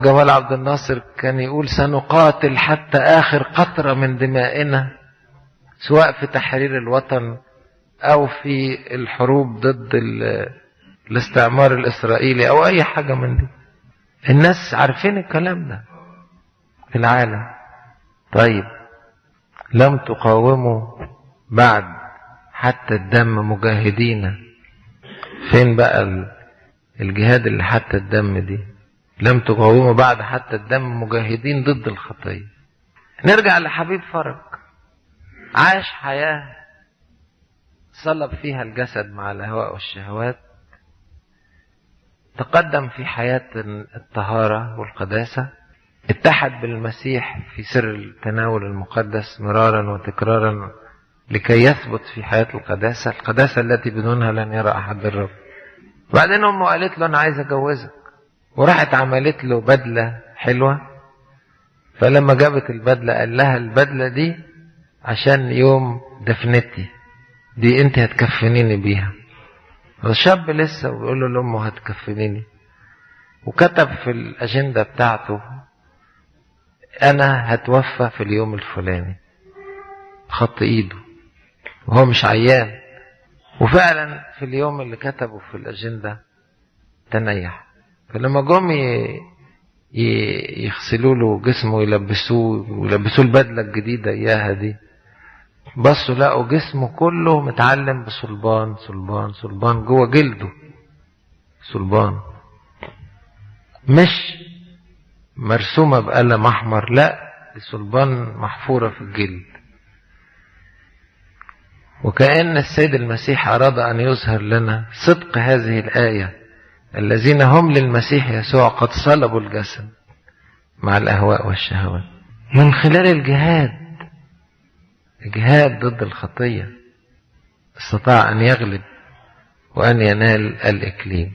جمال عبد الناصر كان يقول سنقاتل حتى آخر قطرة من دمائنا سواء في تحرير الوطن أو في الحروب ضد الاستعمار الإسرائيلي أو أي حاجة من دي الناس عارفين الكلام ده في العالم طيب لم تقاوموا بعد حتى الدم مجاهدين فين بقى الجهاد اللي حتى الدم دي لم تقاوموا بعد حتى الدم مجاهدين ضد الخطية نرجع لحبيب فرج عاش حياة صلب فيها الجسد مع الهواء والشهوات تقدم في حياة الطهارة والقداسة اتحد بالمسيح في سر التناول المقدس مرارا وتكرارا لكي يثبت في حياة القداسة القداسة التي بدونها لن يرى أحد الرب بعدين أمه قالت له أنا عايز أجوزك وراحت عملت له بدلة حلوة فلما جابت البدلة قال لها البدلة دي عشان يوم دفنتي دي انت هتكفنيني بيها الشاب لسه ويقول له لامه هتكفنيني وكتب في الاجنده بتاعته انا هتوفى في اليوم الفلاني خط ايده وهو مش عيان وفعلا في اليوم اللي كتبه في الاجنده تنيح فلما جم يغسلوا له جسمه ويلبسوه ويلبسوه البدله الجديده اياها دي بصوا لقوا جسمه كله متعلم بصلبان صلبان صلبان جوه جلده صلبان مش مرسومه بقلم احمر لا دي صلبان محفوره في الجلد وكأن السيد المسيح أراد أن يظهر لنا صدق هذه الآية الذين هم للمسيح يسوع قد صلبوا الجسد مع الأهواء والشهوات من خلال الجهاد الجهاد ضد الخطية استطاع أن يغلب وأن ينال الإكليل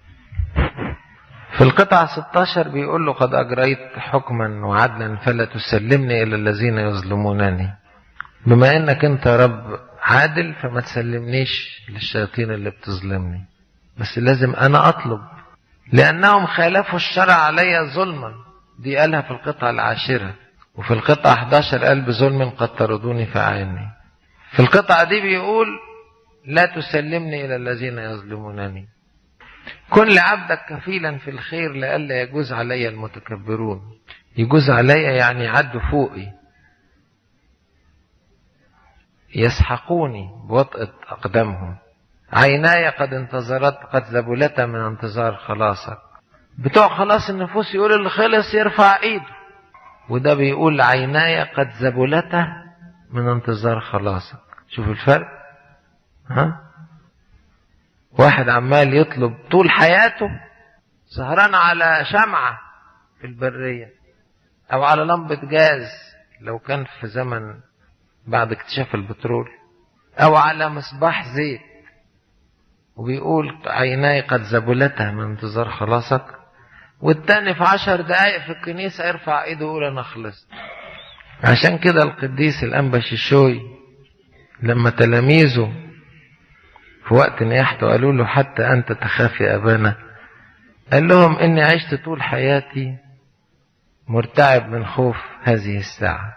في القطعة 16 بيقول له قد أجريت حكما وعدلا فلا تسلمني إلى الذين يظلمونني بما أنك أنت رب عادل فما تسلمنيش للشياطين اللي بتظلمني بس لازم أنا أطلب لأنهم خالفوا الشرع علي ظلما دي قالها في القطعة العاشرة وفي القطعة 11 قال بظلم قد طردوني فأعني في القطعة دي بيقول لا تسلمني إلى الذين يظلمونني كن لعبدك كفيلا في الخير لئلا يجوز علي المتكبرون يجوز علي يعني يعدوا فوقي يسحقوني بوطأة أقدامهم عيناي قد انتظرت قد ذبلتا من انتظار خلاصك بتوع خلاص النفوس يقول اللي خلص يرفع ايده وده بيقول عيناي قد ذبلتا من انتظار خلاصك شوف الفرق ها واحد عمال يطلب طول حياته سهران على شمعة في البرية أو على لمبة جاز لو كان في زمن بعد اكتشاف البترول أو على مصباح زيت وبيقول عيناي قد ذبلتها من انتظار خلاصك والتاني في عشر دقايق في الكنيسة يرفع ايده ويقول انا خلصت عشان كده القديس الأنبش الشوي لما تلاميذه في وقت نياحته قالوا له حتى أنت تخاف يا أبانا قال لهم إني عشت طول حياتي مرتعب من خوف هذه الساعة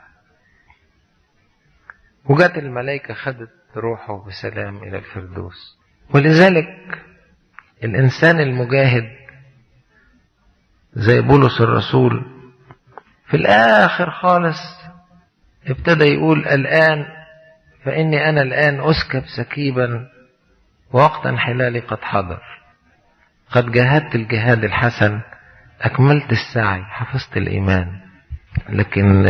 وجت الملائكة خدت روحه بسلام إلى الفردوس ولذلك الإنسان المجاهد زي بولس الرسول في الآخر خالص ابتدى يقول الآن فإني أنا الآن أسكب سكيبا ووقت انحلالي قد حضر قد جاهدت الجهاد الحسن أكملت السعي حفظت الإيمان لكن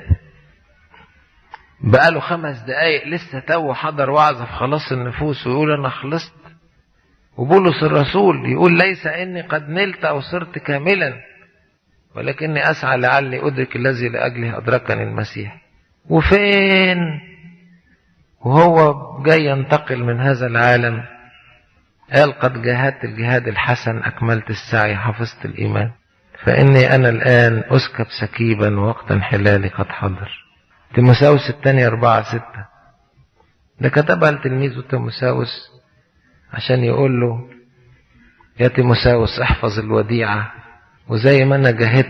بقاله خمس دقايق لسه تو حضر وعظة في خلاص النفوس ويقول أنا خلصت وبولس الرسول يقول ليس إني قد نلت أو صرت كاملا ولكني أسعى لعلي أدرك الذي لأجله أدركني المسيح وفين وهو جاي ينتقل من هذا العالم قال قد جاهدت الجهاد الحسن أكملت السعي حفظت الإيمان فإني أنا الآن أسكب سكيبا وقت انحلالي قد حضر تيموساوس الثانية أربعة ستة ده كتبها لتلميذه تيموساوس عشان يقول له يا تيموساوس احفظ الوديعة وزي ما أنا جاهدت